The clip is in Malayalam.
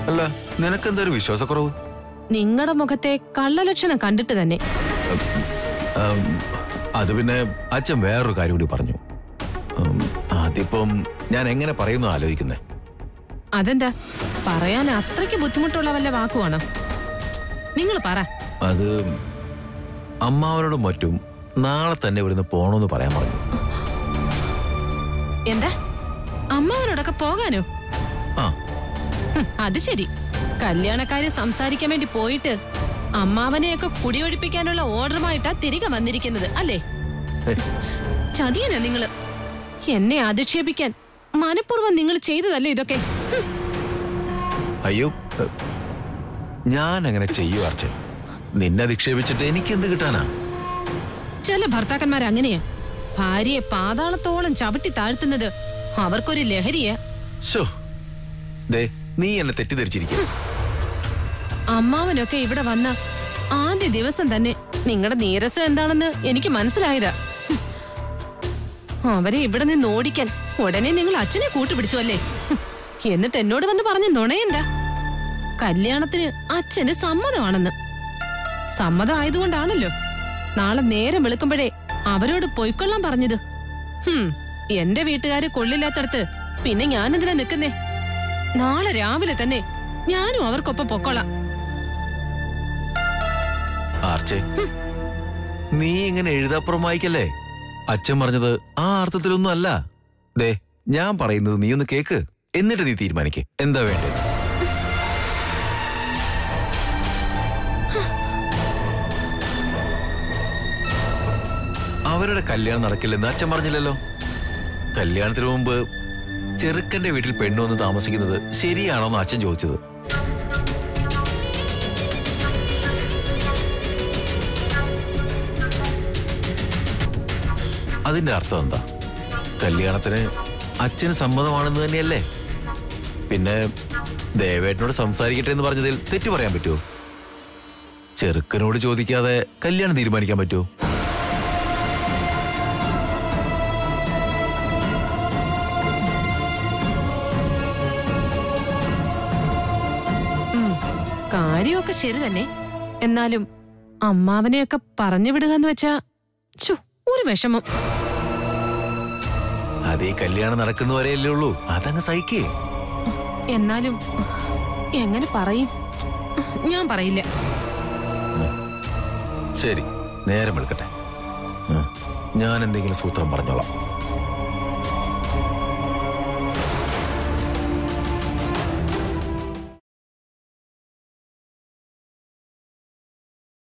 അല്ല നിനക്കെന്താ ഒരു വിശ്വാസക്കുറവ് നിങ്ങളുടെ മുഖത്തെ കള്ളലക്ഷണം കണ്ടിട്ട് തന്നെ ഉം, അത് പിന്നെ അച്ഛൻ വേറൊരു കാര്യം കൂടി പറഞ്ഞു ഉം, അതിപ്പം ഞാൻ എങ്ങനെ പറയുന്നു ആലോചിക്കുന്നേ അതെന്താ പറയാൻ അത്രയ്ക്ക് ബുദ്ധിമുട്ടുള്ള വല്ല വാക്കുവാണോ നിങ്ങൾ പറ അത് അമ്മാവനോടും മറ്റും നാളെ തന്നെ ഇവിടുന്ന് പോണോന്ന് പറയാൻ പറഞ്ഞു എന്താ അമ്മാവനോടൊക്കെ പോകാനോ ആ ഹും, അത് ശരി കല്യാണക്കാര് സംസാരിക്കാൻ വേണ്ടി പോയിട്ട് അമ്മാവനെയൊക്കെ കുടിയൊഴിപ്പിക്കാനുള്ള ഓർഡറുമായിട്ടാ തിരികെ വന്നിരിക്കുന്നത് അല്ലേ ഹേ, ചതിയനാ നിങ്ങള് എന്നെ അധിക്ഷേപിക്കാൻ മനഃപൂർവ്വം നിങ്ങൾ ചെയ്തതല്ലേ ഇതൊക്കെ ഹും, അയ്യോ എ, ഞാൻ അങ്ങനെ ചെയ്യൂ അർച്ചൻ നിന്നെ അധിക്ഷേപിച്ചിട്ട് എനിക്ക് എന്ത് കിട്ടാനാ ചില ഭർത്താക്കന്മാർ അങ്ങനെയാ ഭാര്യയെ പാതാളത്തോളം ചവിട്ടി താഴ്ത്തുന്നത് അവർക്കൊരു ലഹരിയാ ഷോ ദേ നീ എന്നെ തെറ്റിദ്ധരിച്ചിരിക്കും അമ്മാവനൊക്കെ ഇവിടെ വന്ന ആദ്യ ദിവസം തന്നെ നിങ്ങളുടെ നീരസം എന്താണെന്ന് എനിക്ക് മനസ്സിലായതാ ഹും. അവരെ ഇവിടെ നിന്ന് ഓടിക്കാൻ ഉടനെ നിങ്ങൾ അച്ഛനെ കൂട്ടുപിടിച്ചു അല്ലേ ഹും. എന്നിട്ട് എന്നോട് വന്ന് പറഞ്ഞ നുണയെന്താ കല്യാണത്തിന് അച്ഛന് സമ്മതമാണെന്ന് സമ്മതം ആയതുകൊണ്ടാണല്ലോ നാളെ നേരം വെളുക്കുമ്പോഴേ അവരോട് പൊയ്ക്കൊള്ളാൻ പറഞ്ഞത് ഹും എന്റെ വീട്ടുകാര് കൊള്ളില്ലാത്തടത്ത് പിന്നെ ഞാനെന്തിനാ നിൽക്കുന്നേ നാളെ രാവിലെ തന്നെ ഞാനും അവർക്കൊപ്പം പൊക്കോളാം ആർച്ചേ നീ ഇങ്ങനെ എഴുതാപ്പുറം വായിക്കല്ലേ അച്ഛൻ പറഞ്ഞത് ആ അർത്ഥത്തിലൊന്നും അല്ല ദേ ഞാൻ പറയുന്നത് നീ ഒന്ന് കേക്ക് എന്നിട്ട് നീ തീരുമാനിക്കേ എന്താ വേണ്ടത് അവരുടെ കല്യാണം നടക്കില്ലെന്ന് അച്ഛൻ പറഞ്ഞില്ലല്ലോ കല്യാണത്തിന് മുമ്പ് ചെറുക്കന്റെ വീട്ടിൽ പെണ്ണു വന്ന് താമസിക്കുന്നത് ശരിയാണോന്ന് അച്ഛൻ ചോദിച്ചത് അതിന്റെ അർത്ഥം എന്താ കല്യാണത്തിന് അച്ഛന് സമ്മതമാണെന്ന് തന്നെയല്ലേ പിന്നെ ദേവേട്ടനോട് സംസാരിക്കട്ടെ എന്ന് പറഞ്ഞതിൽ തെറ്റു പറയാൻ പറ്റുമോ ചെറുക്കനോട് ചോദിക്കാതെ കല്യാണം തീരുമാനിക്കാൻ പറ്റുമോ ഉം, കാര്യമൊക്കെ ശരി തന്നെ എന്നാലും അമ്മാവനെയൊക്കെ പറഞ്ഞു വിടുക എന്ന് വെച്ചാ ഛു, ഒരു വിഷമം അതേ കല്യാണം നടക്കുന്നവരെയല്ലേ ഉള്ളൂ അതങ്ങ് സഹിക്കേ എന്നാലും എങ്ങനെ പറയും ഞാൻ പറയില്ല ശരി നേരം വെളുക്കട്ടെ ആ, ഞാൻ എന്തെങ്കിലും സൂത്രം പറഞ്ഞോളാം